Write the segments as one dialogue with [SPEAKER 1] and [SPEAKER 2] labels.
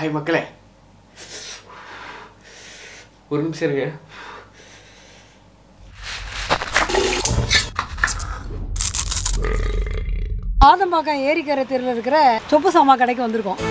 [SPEAKER 1] Hi மக்களே ஒரு நிமிஷம் இருங்க
[SPEAKER 2] ஆதம்பாக்கம் ஏரிக்கரை தெருவில் இருக்கிற சொப்பு சாமா கடைக்கு வந்திருக்கோம்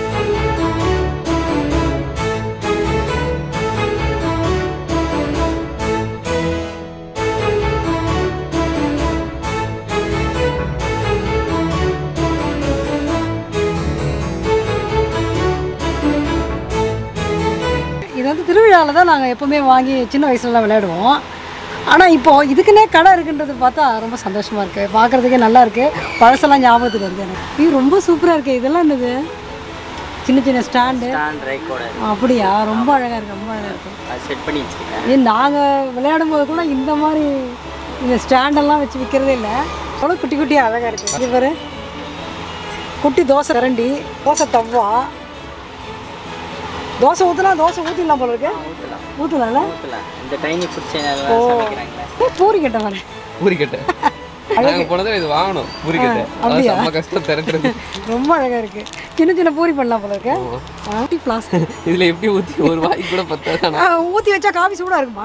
[SPEAKER 2] இது வந்து திருவிழாவில் தான் நாங்கள் எப்போவுமே வாங்கி சின்ன வயசுலலாம் விளையாடுவோம் ஆனால் இப்போ இதுக்குன்னே கடை இருக்குன்றது பார்த்தா ரொம்ப சந்தோஷமாக இருக்குது பார்க்குறதுக்கே நல்லா இருக்குது பழசெல்லாம் ஞாபகத்துக்கு வருது எனக்கு இது ரொம்ப சூப்பராக இருக்குது இதெல்லாம் என்னது சின்ன சின்ன ஸ்டாண்டு
[SPEAKER 3] ஸ்டாண்ட் ரைக்கோட
[SPEAKER 2] அப்படியா ரொம்ப அழகாக இருக்குது ரொம்ப அழகாக இருக்குது
[SPEAKER 3] அது செட் பண்ணி வச்சுருக்கேன்
[SPEAKER 2] ஏன் நாங்கள் விளையாடும் போது கூட இந்த மாதிரி இந்த ஸ்டாண்டெல்லாம் வச்சு விற்கிறதே இல்லை அவ்வளோ குட்டி குட்டியாக அழகாக இருக்குது இது பாரு குட்டி தோசை கரண்டி தோசை தவ்வா தோசை ஊற்றினா தோசை ஊற்றிடலாம் போல இருக்கு
[SPEAKER 3] ஊற்றலாம்
[SPEAKER 2] ஊற்றலாம்ல
[SPEAKER 3] ஊற்றலாம் இந்த டைனி ஃபுட் சேனல்லாம் சமைக்கிறாங்களே
[SPEAKER 2] பூரி கட்ட வரேன்
[SPEAKER 1] பூரிக்கட்டை நாங்கள் போனதை இது வாங்கணும் பூரிக்கட்டை அது
[SPEAKER 2] அப்படியா?
[SPEAKER 1] செம்ம கஷ்டம் திரட்டுறது
[SPEAKER 2] ரொம்ப அழகாக இருக்குது சின்ன சின்ன பூரி பண்ணலாம் போல இருக்கு ஊட்டி பிளாஸ்
[SPEAKER 1] இதில் எப்படி ஊற்றி ஒரு வாய் கூட பத்தாதானா
[SPEAKER 2] ஊற்றி வச்சா காஃபி சூடாக இருக்குமா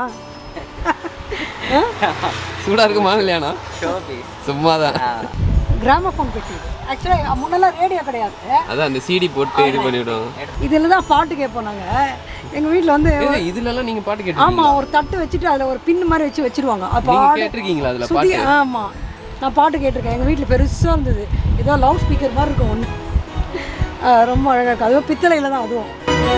[SPEAKER 1] சூடாக இருக்குமா இல்லையாண்ணா
[SPEAKER 3] ஷோ பீஸ்
[SPEAKER 1] சும்மாதான்
[SPEAKER 2] கிராமஃபோன் பெட்டி ஆக்சுவலாக முன்னெல்லாம் ரேடியோ கிடையாது
[SPEAKER 1] அதான் அந்த சிடி போட்டு இது பண்ணிவிடும்
[SPEAKER 2] இதில் தான் பாட்டு கேட்போம் நாங்கள் எங்கள் வீட்டில் வந்து
[SPEAKER 1] இதுலலாம் நீங்கள் பாட்டு கேட்டு
[SPEAKER 2] ஆமாம் ஒரு தட்டு வச்சுட்டு அதில் ஒரு பின் மாதிரி வச்சு வச்சிருவாங்க அப்போ
[SPEAKER 1] நீங்கள்
[SPEAKER 2] ஆடு
[SPEAKER 1] கேட்டிருக்கீங்களா அதில்
[SPEAKER 2] சுத்தி
[SPEAKER 1] பாட்டு
[SPEAKER 2] ஆமாம் நான் பாட்டு கேட்டிருக்கேன் எங்கள் வீட்டில் பெருசாக இருந்தது ஏதோ லவுட் ஸ்பீக்கர் மாதிரி இருக்கும் ஒன்று ரொம்ப அழகாக இருக்கும் அதுவும் பித்தளையில் தான் அதுவும்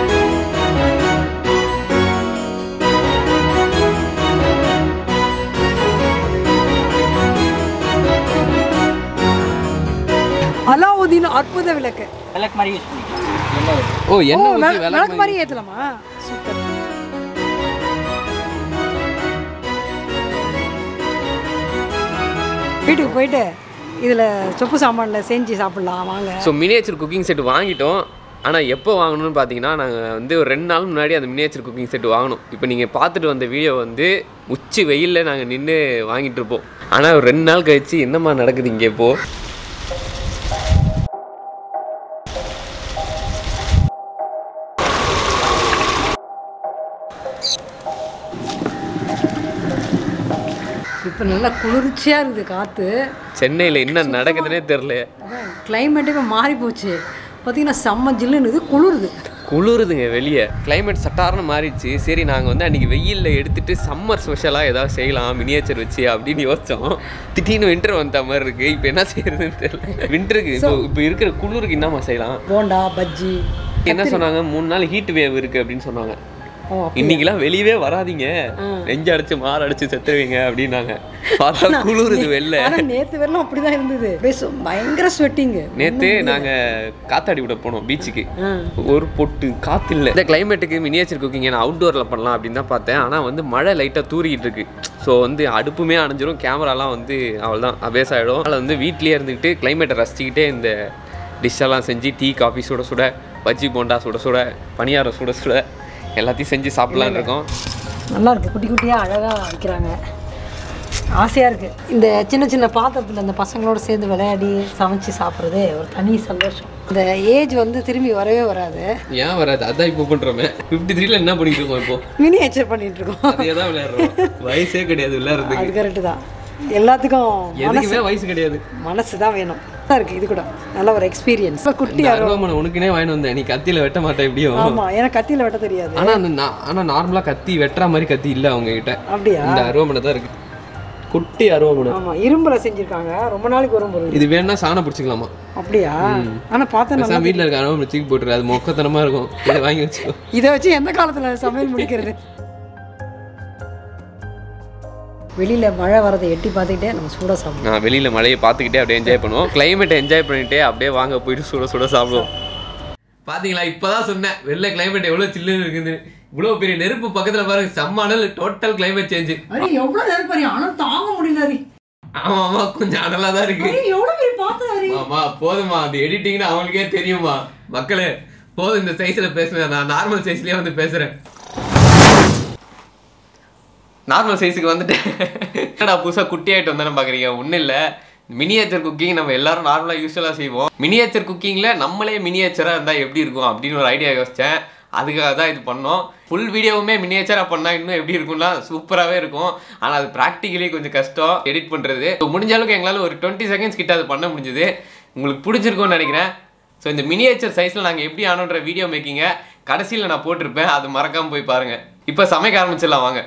[SPEAKER 2] அலாவுதீன் அற்புத விளக்கு
[SPEAKER 3] விளக்கு மாதிரி யூஸ் பண்ணிக்கலாம் என்ன
[SPEAKER 1] ஓ
[SPEAKER 2] ஓ
[SPEAKER 1] என்ன ஊற்றி
[SPEAKER 2] விளக்கு
[SPEAKER 1] விளக்கு
[SPEAKER 2] மாதிரி ஏற்றலாமா சூப்பர் வீட்டுக்கு போயிட்டு இதில் சொப்பு சாமானில் செஞ்சு சாப்பிட்லாம் வாங்க
[SPEAKER 1] ஸோ மினியேச்சர் குக்கிங் செட் வாங்கிட்டோம் ஆனால் எப்போ வாங்கணும்னு பார்த்தீங்கன்னா நாங்கள் வந்து ஒரு ரெண்டு நாள் முன்னாடி அந்த மினியேச்சர் குக்கிங் செட் வாங்கணும் இப்போ நீங்கள் பார்த்துட்டு வந்த வீடியோ வந்து உச்சி வெயிலில் நாங்கள் நின்று வாங்கிட்டு இருப்போம் ஆனால் ஒரு ரெண்டு நாள் கழிச்சு என்னம்மா நடக்குது இங்கே இப்போ
[SPEAKER 2] இப்போ நல்லா குளிர்ச்சியாக இருக்குது காற்று
[SPEAKER 1] சென்னையில் என்ன நடக்குதுன்னே தெரில
[SPEAKER 2] கிளைமேட்டே இப்போ மாறி போச்சு பார்த்தீங்கன்னா செம்ம ஜில்லுன்னு இது குளிருது
[SPEAKER 1] குளிருதுங்க வெளியே கிளைமேட் சட்டார்னு மாறிடுச்சு சரி நாங்கள் வந்து அன்றைக்கி வெயிலில் எடுத்துட்டு சம்மர் ஸ்பெஷலாக ஏதாவது செய்யலாம் மினியேச்சர் வச்சு அப்படின்னு யோசித்தோம் திடீர்னு வின்டர் வந்த மாதிரி இருக்குது இப்போ என்ன செய்யறதுன்னு தெரியல வின்டருக்கு இப்போ இப்போ இருக்கிற குளிருக்கு என்னம்மா செய்யலாம்
[SPEAKER 2] போண்டா பஜ்ஜி
[SPEAKER 1] என்ன சொன்னாங்க மூணு நாள் ஹீட் வேவ் இருக்கு அப்படின்னு சொன்னாங்க
[SPEAKER 2] ஓ
[SPEAKER 1] இன்னைக்கெல்லாம் வெளியவே வராதீங்க நெஞ்சு அடிச்சு மாற அடிச்சு செத்துருவீங்க அப்படின்னாங்க பார்த்தா குளிருது வெளில
[SPEAKER 2] ஆனால் நேற்று வரலாம் அப்படி தான் இருந்தது அப்படியே சு- பயங்கர ஸ்வெட்டிங்கு
[SPEAKER 1] நேத்து நாங்க காத்தாடி விட போனோம் பீச்சுக்கு
[SPEAKER 2] ஆ
[SPEAKER 1] ஒரு பொட்டு காத்து இல்லை இந்த கிளைமேட்டுக்கு மினியேச்சர் குக்கிங் நான் அவுட்டோரில் பண்ணலாம் அப்படின்னு தான் பார்த்தேன் ஆனால் வந்து மழை லைட்டாக தூரிக்கிட்டு இருக்கு ஸோ வந்து அடுப்புமே அணைஞ்சிரும் கேமராலாம் வந்து அவள் தான் அபேஸ் ஆகிடும் அதில் வந்து வீட்லேயே இருந்துக்கிட்டு கிளைமேட்டை ரசிச்சுக்கிட்டே இந்த டிஷ்ஷெல்லாம் செஞ்சு டீ காஃபி சுட சுட பஜ்ஜி போண்டா சுட சுட பணியாரம் சுட சுட எல்லாத்தையும் செஞ்சு சாப்பிட்லான்னு இருக்கோம்
[SPEAKER 2] நல்லா இருக்கு குட்டி குட்டியாக அழகாக வைக்கிறாங்க ஆசையாக இருக்குது இந்த சின்ன சின்ன பாத்திரத்தில் இந்த பசங்களோட சேர்ந்து விளையாடி சமைச்சு சாப்பிட்றதே ஒரு தனி சந்தோஷம் இந்த ஏஜ் வந்து திரும்பி வரவே வராது
[SPEAKER 1] ஏன் வராது அதான் இப்போ பண்ணுறோமே ஃபிஃப்டி த்ரீல என்ன பண்ணிட்டு இருக்கோம் இப்போ
[SPEAKER 2] மினியேச்சர் பண்ணிட்டு இருக்கோம்
[SPEAKER 1] அதே தான் விளையாடுறோம் வயசே கிடையாது விளையாடுறதுக்கு
[SPEAKER 2] அது கரெக்டு தான் எல்லாத்துக்கும்
[SPEAKER 1] எதுக்குமே வயசு கிடையாது
[SPEAKER 2] மனசு தான் வேணும் நல்லா இருக்கு இது கூட நல்ல ஒரு எக்ஸ்பீரியன்ஸ் குட்டி
[SPEAKER 1] இந்த அருவாமனை உனக்குனே வாங்கிட்டு வந்தேன் நீ கத்தியில வெட்ட மாட்டேன் எப்படியும்
[SPEAKER 2] ஆமாம் எனக்கு கத்தியில் வெட்ட தெரியாது
[SPEAKER 1] ஆனா அந்த நா- ஆனா நார்மலா கத்தி வெட்டுற மாதிரி கத்தி இல்ல அவங்க கிட்ட
[SPEAKER 2] அப்படியா
[SPEAKER 1] இந்த அருவாமனை தான் இருக்கு குட்டி அருவாமனை
[SPEAKER 2] ஆமாம் இரும்பில் செஞ்சுருக்காங்க ரொம்ப நாளைக்கு வரும் பொருள்
[SPEAKER 1] இது வேணா சாணம் பிடிச்சிக்கலாமா
[SPEAKER 2] அப்படியா ஆனால் பார்த்தா நல்லா
[SPEAKER 1] பேசாம வீட்ல இருக்க அருவாமனை தூக்கி போட்டுரு அது மொக்கத்தனமா இருக்கும் இதை வாங்கி வச்சுக்கோ
[SPEAKER 2] இதை வச்சு எந்த காலத்தில் சமையல் முடிக்கிறது வெளியில் மழை வரதை எட்டி பார்த்துக்கிட்டே நம்ம சூடாக சாப்பிடுவோம்
[SPEAKER 1] நான் வெளியில மழையை பார்த்துக்கிட்டே அப்படியே என்ஜாய் பண்ணுவோம் கிளைமேட்டை என்ஜாய் பண்ணிட்டு அப்படியே வாங்க போயிட்டு சுட சுட சாப்பிடுவோம் பாத்தீங்களா இப்பதான் சொன்னேன் வெளில கிளைமேட் எவ்வளவு சில்லுன்னு இருக்குது இவ்வளவு பெரிய நெருப்பு பக்கத்துல பாருங்க செம்ம டோட்டல் கிளைமேட் சேஞ்ச்
[SPEAKER 2] அரி எவ்வளோ நேரம் பாரு ஆனால் தாங்க முடியல அரி
[SPEAKER 1] ஆமா ஆமா கொஞ்சம் அனலா தான் இருக்கு
[SPEAKER 2] அரி எவ்வளோ பெரிய பார்த்தா அரி
[SPEAKER 1] ஆமா போதுமா அது எடிட்டிங்னு அவங்களுக்கே தெரியுமா மக்களே போதும் இந்த சைஸ்ல பேசுனேன் நான் நார்மல் சைஸ்லயே வந்து பேசுறேன் நார்மல் சைஸுக்கு வந்துட்டேன் என்னடா புதுசா குட்டி ஆயிட்டு வந்தானே பாக்குறீங்க ஒன்றும் இல்லை மினியேச்சர் குக்கிங் நம்ம எல்லாரும் நார்மலாக யூஸ்வலாக செய்வோம் மினியேச்சர் குக்கிங்கில் நம்மளே மினியேச்சராக இருந்தால் எப்படி இருக்கும் அப்படின்னு ஒரு ஐடியா யோசித்தேன் அதுக்காக தான் இது பண்ணோம் ஃபுல் வீடியோவுமே மினியேச்சராக பண்ணால் இன்னும் எப்படி இருக்கும்னா சூப்பராகவே இருக்கும் ஆனால் அது ப்ராக்டிக்கலி கொஞ்சம் கஷ்டம் எடிட் பண்ணுறது முடிஞ்ச அளவுக்கு எங்களால் ஒரு டுவெண்ட்டி செகண்ட்ஸ் கிட்ட அது பண்ண முடிஞ்சுது உங்களுக்கு பிடிச்சிருக்கும்னு நினைக்கிறேன் ஸோ இந்த மினியேச்சர் சைஸில் நாங்கள் எப்படி ஆனோன்ற வீடியோ மேக்கிங்கை கடைசியில் நான் போட்டிருப்பேன் அது மறக்காமல் போய் பாருங்கள் இப்போ சமைக்க ஆரம்பிச்சிடலாம் வாங்க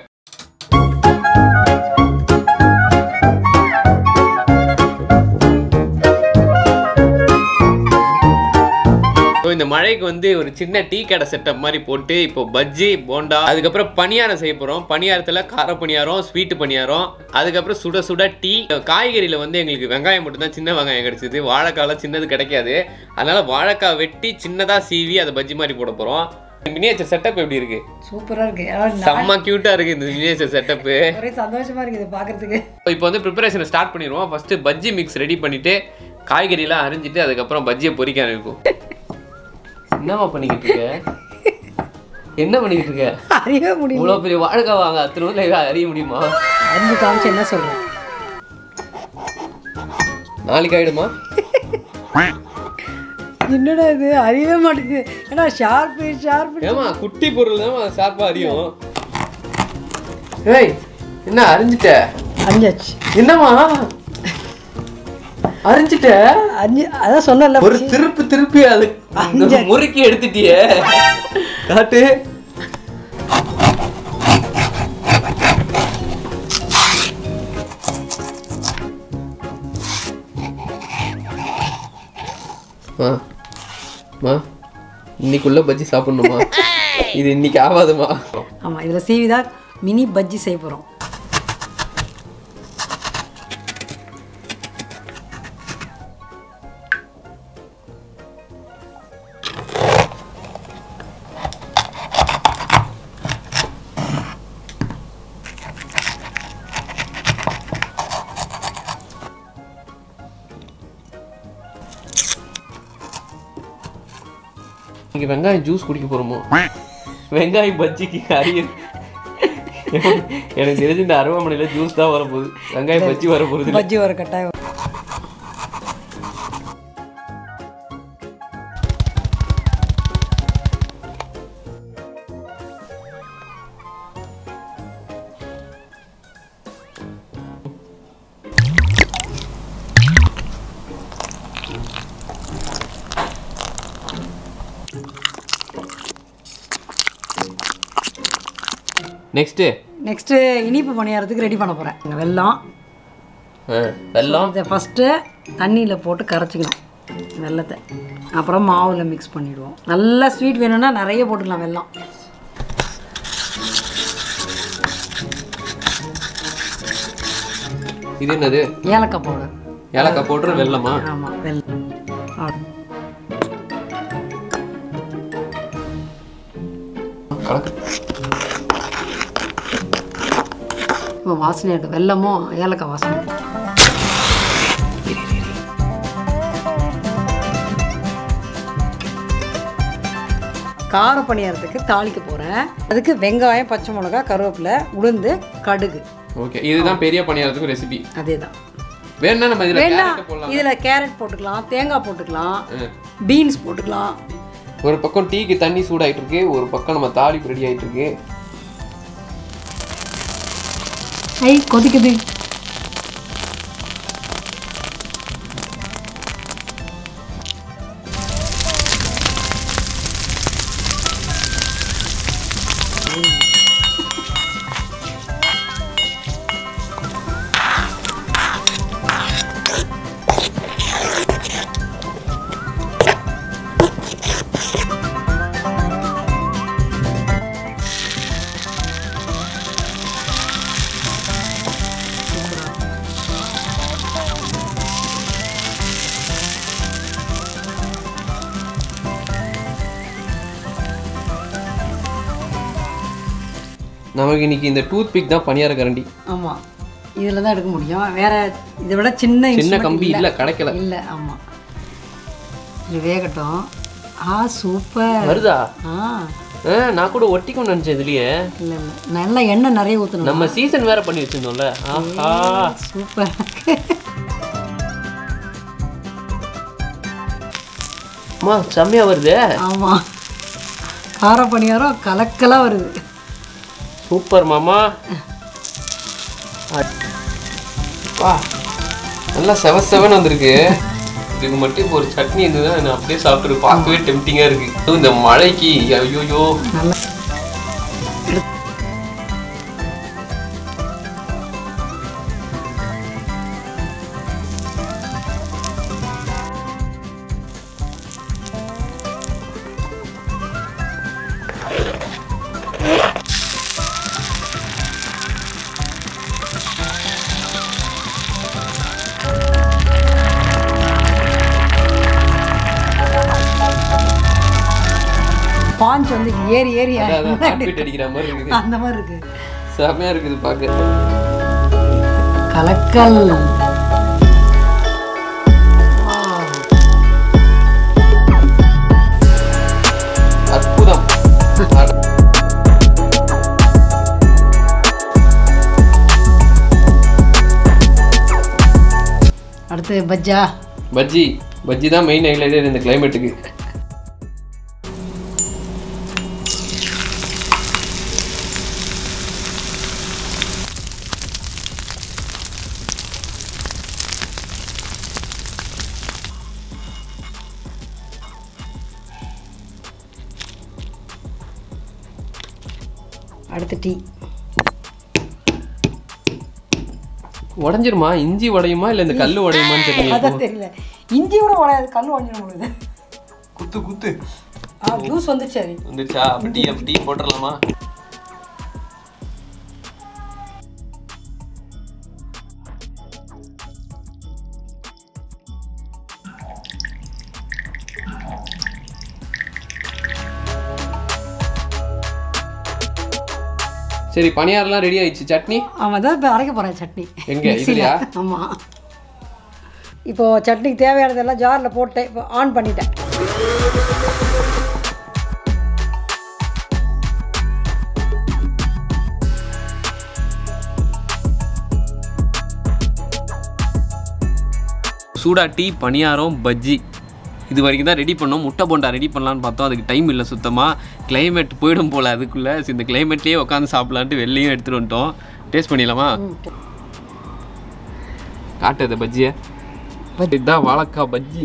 [SPEAKER 1] ஸோ இந்த மழைக்கு வந்து ஒரு சின்ன டீ கடை செட்டப் மாதிரி போட்டு இப்போ பஜ்ஜி போண்டா அதுக்கப்புறம் பணியாரம் செய்ய போகிறோம் பணியாரத்தில் கார பணியாரம் ஸ்வீட்டு பணியாரம் அதுக்கப்புறம் சுட சுட டீ காய்கறியில் வந்து எங்களுக்கு வெங்காயம் மட்டும்தான் சின்ன வெங்காயம் கிடைச்சிது வாழைக்காலாம் சின்னது கிடைக்காது அதனால வாழைக்காய் வெட்டி சின்னதாக சீவி அதை பஜ்ஜி மாதிரி போட போகிறோம் மினியேச்சர் செட்டப் எப்படி இருக்கு
[SPEAKER 2] சூப்பராக இருக்கு அதாவது நான்
[SPEAKER 1] செம்ம க்யூட்டாக இருக்கு இந்த மினியேச்சர் செட்டப்பு
[SPEAKER 2] ஒரே சந்தோஷமா இருக்கு இதை பார்க்கறதுக்கு
[SPEAKER 1] இப்போ வந்து ப்ரிப்பரேஷனை ஸ்டார்ட் பண்ணிடுவோம் ஃபர்ஸ்ட் பஜ்ஜி மிக்ஸ் ரெடி பண்ணிட்டு காய்கறிலாம் அரிஞ்சிட்டு அதுக்கப்புறம் பஜ்ஜியை பொரிக்க ஆரம்பிக்கும் என்னம்மா பண்ணிக்கிட்டு இருக்க என்ன பண்ணிக்கிட்டு இருக்க
[SPEAKER 2] அறியவே முடியல
[SPEAKER 1] இவ்வளோ பெரிய வாழைக்காய் வாங்க அத்தனை ஊரில் அறிய முடியுமா
[SPEAKER 2] அறிஞ்சு காமிச்சு என்ன சொல்கிறேன்
[SPEAKER 1] நாளைக்கு ஆயிடுமா
[SPEAKER 2] என்னடா இது அறியவே மாட்டேங்குது ஏன்னா ஷார்ப்பு ஷார்ப்பு
[SPEAKER 1] ஏமா குட்டி பொருள் தான் ஷார்ப்பாக அறியும் ஏய் என்ன அரிஞ்சிட்ட
[SPEAKER 2] அறிஞ்சாச்சு
[SPEAKER 1] என்னம்மா அரிஞ்சிட்ட
[SPEAKER 2] அஞ்சு அதான் சொன்னல
[SPEAKER 1] ஒரு திருப்பு திருப்பி அது முறுக்கி எடுத்துட்டியே காட்டு மா மா இன்னைக்குள்ள பஜ்ஜி சாப்பிடணுமா இது இன்னைக்கு ஆகாதுமா
[SPEAKER 2] ஆமாம் இதில் சீவி தான் மினி பஜ்ஜி செய்ய போகிறோம்
[SPEAKER 1] இங்க வெங்காயம் ஜூஸ் குடிக்க போறோமோ வெங்காயம் பஜ்ஜிக்கு அரிய எனக்கு தெரிஞ்சு இந்த அருவாமனையில ஜூஸ் தான் வரப்போகுது வெங்காயம் பஜ்ஜி வரப்போகுது இல்ல.
[SPEAKER 2] பஜ்ஜி வர கட்டாயம்
[SPEAKER 1] நெக்ஸ்ட்டு
[SPEAKER 2] நெக்ஸ்ட்டு இனிப்பு பணியாரத்துக்கு ரெடி பண்ண போகிறேன் வெல்லம்
[SPEAKER 1] வெல்லம்
[SPEAKER 2] இதை ஃபஸ்ட்டு தண்ணியில் போட்டு கரைச்சிக்கணும் வெல்லத்தை அப்புறம் மாவில் மிக்ஸ் பண்ணிடுவோம் நல்லா ஸ்வீட் வேணும்னா நிறைய போட்டுக்கலாம் வெல்லம்
[SPEAKER 1] இது என்னது
[SPEAKER 2] ஏலக்காய் பவுடர்
[SPEAKER 1] ஏலக்காய் போட்டுரு வெல்லமா
[SPEAKER 2] ஆமாம் வெல்லம் அவ்வளோ.
[SPEAKER 1] கலக்கு
[SPEAKER 2] இப்போ வாசனை இருக்கு வெல்லமும் ஏலக்காய் வாசனை கார பணியாரத்துக்கு தாளிக்க போகிறேன் அதுக்கு வெங்காயம் பச்சை மிளகாய் கருவேப்பிலை உளுந்து கடுகு
[SPEAKER 1] ஓகே இதுதான் பெரிய பணியாரத்துக்கு ரெசிபி
[SPEAKER 2] அதே தான்
[SPEAKER 1] வேணா நம்ம இதுல
[SPEAKER 2] வேணா
[SPEAKER 1] கேரட் போடலாம்
[SPEAKER 2] இதில் கேரட் போட்டுக்கலாம் தேங்காய் போட்டுக்கலாம்
[SPEAKER 1] ம்.
[SPEAKER 2] பீன்ஸ் போட்டுக்கலாம்
[SPEAKER 1] ஒரு பக்கம் டீக்கு தண்ணி சூடாயிட்டு இருக்கு ஒரு பக்கம் நம்ம தாளிப்பு ரெடி ஆயிட்டு இருக்கு
[SPEAKER 2] ஐ கொதிக்குது
[SPEAKER 1] நமக்கு இன்னைக்கு இந்த டூத் பிக் தான் பணியார கரண்டி
[SPEAKER 2] ஆமாம் இதில் தான் எடுக்க முடியும் வேற இதை விட சின்ன
[SPEAKER 1] சின்ன
[SPEAKER 2] instrument
[SPEAKER 1] கம்பி
[SPEAKER 2] இல்ல.
[SPEAKER 1] இல்ல கிடைக்கல
[SPEAKER 2] இல்லை ஆமாம் இது வேகட்டும் ஆ சூப்பர்
[SPEAKER 1] வருதா
[SPEAKER 2] ஆ
[SPEAKER 1] ஆ, நான் கூட ஒட்டிக்கும் நினைச்சேன் இதுலயே
[SPEAKER 2] இல்லை இல்லை நல்லா எண்ணெய் நிறைய ஊற்றணும்
[SPEAKER 1] நம்ம சீசன் வேற பண்ணி வச்சிருந்தோம்ல ஆஹா
[SPEAKER 2] சூப்பர்
[SPEAKER 1] அம்மா செம்மையாக வருது
[SPEAKER 2] ஆமாம் கார பணியாரம் கலக்கலாக வருது
[SPEAKER 1] சூப்பர் மாமா வா நல்லா செவ செவன் வந்திருக்கு இதுக்கு மட்டும் இப்போ ஒரு சட்னி இருந்ததுன்னா நான் அப்படியே சாப்பிட்டு பார்க்கவே டெம்டிங்காக இருக்கு அதுவும் இந்த மழைக்கு ஐயோயோ
[SPEAKER 2] நல்லா பாஞ்ச் வந்து ஏறி ஏறி
[SPEAKER 1] அதான் ஹார்ட் அடிக்கிற மாதிரி இருக்குது
[SPEAKER 2] அந்த மாதிரி இருக்கு
[SPEAKER 1] செம்மையாக இருக்குது பார்க்க
[SPEAKER 2] கலக்கல்
[SPEAKER 1] அற்புதம்
[SPEAKER 2] அடுத்து பஜ்ஜா
[SPEAKER 1] பஜ்ஜி பஜ்ஜி தான் மெயின் ஹைலைட்டே இந்த கிளைமேட்டுக்கு
[SPEAKER 2] அடுத்து டீ
[SPEAKER 1] உடஞ்சிருமா இஞ்சி உடையுமா இல்லை இந்த கல் உடையுமான்னு தெரியல
[SPEAKER 2] அதான் தெரியல இஞ்சி கூட உடையாது கல் வாங்கிடும் பொழுது
[SPEAKER 1] குத்து குத்து
[SPEAKER 2] ஆ ஜூஸ் வந்துச்சு அது
[SPEAKER 1] வந்துச்சா அப்ப டீ அப்ப டீ போட்டுடலாமா சரி பணியாரெல்லாம் ரெடி ஆயிடுச்சு சட்னி
[SPEAKER 2] அவன் தான் இப்போ அரைக்க போகிறேன் சட்னி
[SPEAKER 1] எங்க இதுலயா
[SPEAKER 2] ஆமாம் இப்போ சட்னிக்கு தேவையானதெல்லாம் ஜாரில் போட்டேன் இப்போ ஆன் பண்ணிட்டேன்
[SPEAKER 1] சூடா டீ பணியாரம் பஜ்ஜி இது வரைக்கும் தான் ரெடி பண்ணோம் முட்டை போண்டா ரெடி பண்ணலான்னு பார்த்தோம் அதுக்கு டைம் இல்லை சுத்தமாக climate போயிடும் போல் அதுக்குள்ளே இந்த கிளைமேட்லேயே உட்காந்து சாப்பிட்லான்ட்டு வெளிலையும் எடுத்துகிட்டு வந்துட்டோம் டேஸ்ட் பண்ணிடலாமா காட்டுது பஜ்ஜியை இதுதான் வாழைக்காய் பஜ்ஜி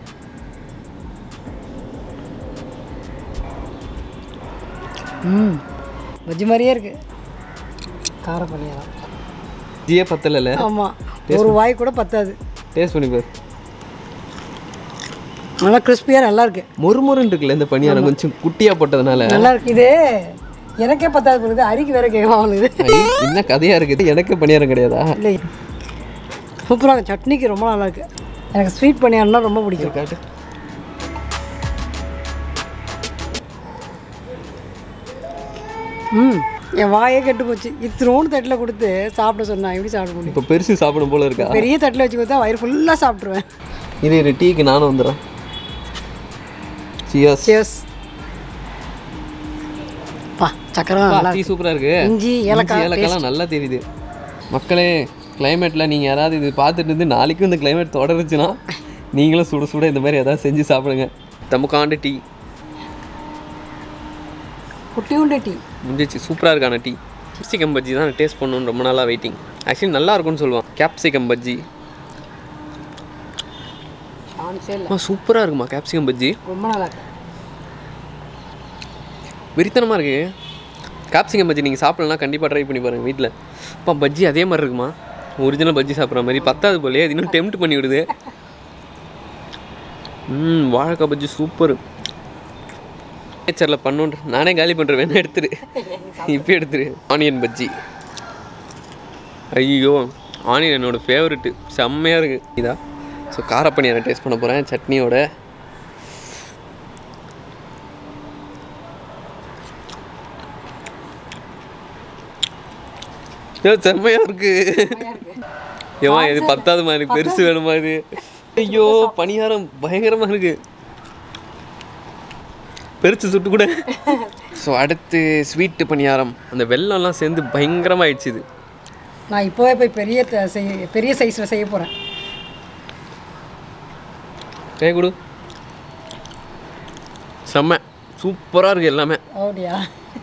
[SPEAKER 2] ம் பஜ்ஜி மாதிரியே இருக்கு கார பணியாரம்
[SPEAKER 1] பஜ்ஜியே பத்தலைல
[SPEAKER 2] ஆமாம் ஒரு வாய் கூட பத்தாது
[SPEAKER 1] டேஸ்ட் பண்ணி பாரு
[SPEAKER 2] நல்லா கிறிஸ்பியாக நல்லா இருக்கு
[SPEAKER 1] மொறுமொறுன்னு இருக்குல்ல இந்த பணியாரம் கொஞ்சம் குட்டியாக போட்டதுனால
[SPEAKER 2] நல்லா இருக்கு இது எனக்கே பத்தாது போகுது அரிக்கு வேற கேட்கலாம் அவளுது
[SPEAKER 1] ஐ, என்ன கதையாக இருக்குது எனக்கு பணியாரம் கிடையாதா
[SPEAKER 2] இல்லை சூப்பராக இருக்கு சட்னிக்கு ரொம்ப நல்லா இருக்கு எனக்கு ஸ்வீட் பணியாரம்னா ரொம்ப பிடிக்கும்
[SPEAKER 1] காட்டு
[SPEAKER 2] ம் என் வாயே கெட்டு போச்சு இத்தினோண்டு தட்டில் கொடுத்து சாப்பிட சொன்னா எப்படி சாப்பிட முடியும்
[SPEAKER 1] இப்போ பெருசு சாப்பிடும் போல இருக்கா
[SPEAKER 2] பெரிய தட்டில் வச்சு கொடுத்தா வயிறு ஃபுல்லாக சாப்பிட்ருவேன்
[SPEAKER 1] இது இரு டீக்கு நானும் வந்துடுறேன் சியாஸ்
[SPEAKER 2] சேஸ் பா சக்கரை நல்லா
[SPEAKER 1] டீ சூப்பரா இருக்கு
[SPEAKER 2] இஞ்சி, ஏலக்காய்,
[SPEAKER 1] ஏலக்காய்லாம் நல்லா தெரியுது மக்களே கிளைமேட்டில் நீங்கள் யாராவது இது பார்த்துட்டு இருந்து நாளைக்கும் இந்த கிளைமேட் தொடருச்சுன்னா நீங்களும் சுட சுட இந்த மாதிரி ஏதாவது செஞ்சு சாப்பிடுங்க தமுக்காண்டு டீ
[SPEAKER 2] குட்டி உண்டை டீ
[SPEAKER 1] முடிஞ்சிச்சு சூப்பராக இருக்கான டீ கேப்சிகம் பஜ்ஜி தான் டேஸ்ட் பண்ணணும்னு ரொம்ப நாளாக வெயிட்டிங் ஆக்சுவலி நல்லா இருக்கும்னு சொல்லுவான் கேப்சிகம் பஜ்ஜி
[SPEAKER 2] சான்ஸே இல்லை
[SPEAKER 1] அம்மா சூப்பராக இருக்குமா கேப்சிகம் பஜ்ஜி
[SPEAKER 2] ரொம்ப நல்லா இருக்கு
[SPEAKER 1] வெறித்தனமாக இருக்கு கேப்சிகம் பஜ்ஜி நீங்கள் சாப்பிடலன்னா கண்டிப்பாக ட்ரை பண்ணி பாருங்கள் வீட்டில் அப்பா பஜ்ஜி அதே மாதிரி இருக்குமா ஒரிஜினல் பஜ்ஜி சாப்பிட்ற மாதிரி பத்தாது போலயே அது இன்னும் டெம்ட் பண்ணி விடுது ம் வாழைக்காய் பஜ்ஜி சூப்பர் நேச்சரில் பண்ணுன்ற நானே காலி பண்ணுறேன் வேணா எடுத்துரு இப்போ எடுத்துரு ஆனியன் பஜ்ஜி ஐயோ ஆனியன் என்னோட ஃபேவரெட்டு செம்மையாக இருக்குது இதா ஸோ காரப்பணியாரம் டேஸ்ட் பண்ண போகிறேன் சட்னியோட ஏ, செம்மையா இருக்கு ஏமா இது பத்தாவது மாதிரி பெருசு வேணுமா இது ஐயோ பணியாரம் பயங்கரமா இருக்கு பெருசு சுட்டு கூட ஸோ அடுத்து ஸ்வீட்டு பணியாரம் அந்த வெள்ளம்லாம் சேர்ந்து பயங்கரமாயிடுச்சு இது
[SPEAKER 2] நான் இப்போவே போய் பெரிய த- செய்ய பெரிய சைஸில் செய்ய போகிறேன்
[SPEAKER 1] கை கொடு செம்ம சூப்பராக இருக்குது எல்லாமே
[SPEAKER 2] அப்படியா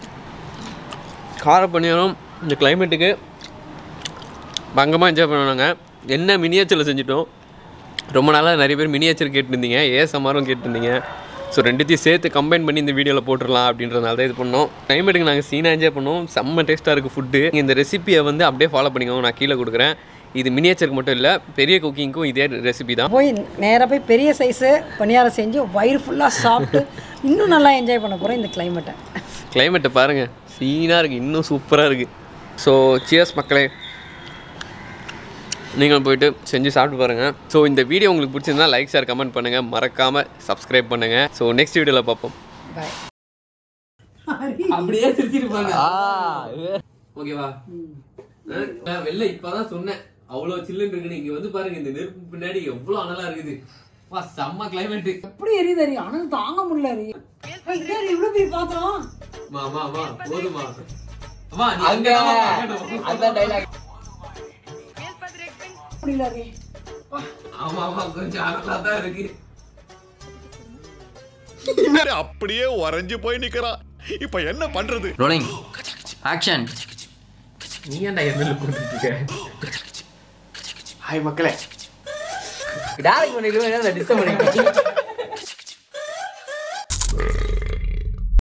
[SPEAKER 1] கார பணியாரம் இந்த கிளைமேட்டுக்கு பங்கமாக என்ஜாய் பண்ணுவாங்க என்ன மினியேச்சரில் செஞ்சிட்டோம் ரொம்ப நாளாக நிறைய பேர் மினியேச்சர் கேட்டிருந்தீங்க ஏஎஸ்எம்ஆரும் கேட்டிருந்தீங்க ஸோ ரெண்டுத்தையும் சேர்த்து கம்பைன் பண்ணி இந்த வீடியோவில் போட்டுடலாம் அப்படின்றனால தான் இது பண்ணோம் கிளைமேட்டுக்கு நாங்கள் சீனாக என்ஜாய் பண்ணோம் செம்ம டேஸ்ட்டாக இருக்குது ஃபுட்டு இந்த ரெசிபியை வந்து அப்படியே ஃபாலோ பண்ணிக்கோங்க நான் கீழே கொடுக்குறேன் இது மினியேச்சருக்கு மட்டும் இல்லை பெரிய குக்கிங்க்கும் இதே ரெசிபி தான்
[SPEAKER 2] போய் நேராக போய் பெரிய சைஸு பணியாரம் செஞ்சு வயிறு ஃபுல்லாக சாப்பிட்டு இன்னும் நல்லா என்ஜாய் பண்ண போகிறேன் இந்த கிளைமேட்டை
[SPEAKER 1] கிளைமேட்டை பாருங்கள் சீனாக இருக்குது இன்னும் சூப்பராக இருக்குது ஸோ சியர்ஸ் மக்களே நீங்களும் போயிட்டு செஞ்சு சாப்பிட்டு பாருங்கள் ஸோ இந்த வீடியோ உங்களுக்கு பிடிச்சிருந்தா லைக் ஷேர் கமெண்ட் பண்ணுங்கள் மறக்காமல் சப்ஸ்கிரைப் பண்ணுங்கள் ஸோ நெக்ஸ்ட் வீடியோவில் பார்ப்போம்
[SPEAKER 2] பாய்
[SPEAKER 1] அப்படியே சிரிச்சிருப்பாங்க ஓகேவா நான் வெளில இப்பதான் சொன்னேன் அவ்வளவு சில்லுன்னு இருக்குன்னு இங்க வந்து பாருங்க இந்த நெருப்பு பின்னாடி எவ்வளவு அனலா இருக்குது வா செம்ம கிளைமேட்
[SPEAKER 2] எப்படி எரியுது எரியும் ஆனால் தாங்க முடியல எரியும் இவ்வளோ பெரிய பாத்திரம்
[SPEAKER 1] மா மா மா போதுமா அம்மா நீ
[SPEAKER 3] அங்க
[SPEAKER 1] அங்கதான் பார்க்கணும்.
[SPEAKER 3] அதான் டைலாக்
[SPEAKER 2] முடியல எரி
[SPEAKER 1] ஆமா ஆமா கொஞ்சம் அனலா தான் இருக்கு
[SPEAKER 4] இவரு அப்படியே உறைஞ்சு போய் நிக்கிறான் இப்ப என்ன பண்றது
[SPEAKER 3] ரோலிங் ஆக்ஷன்
[SPEAKER 1] நீ ஏன்டா எதிரில் போட்டுட்டு இருக்க
[SPEAKER 3] ஹாய் மக்களே டேரக்ட் பண்ணிடுவேன் டிஸ்டர்ப் பண்ணிடுவேன்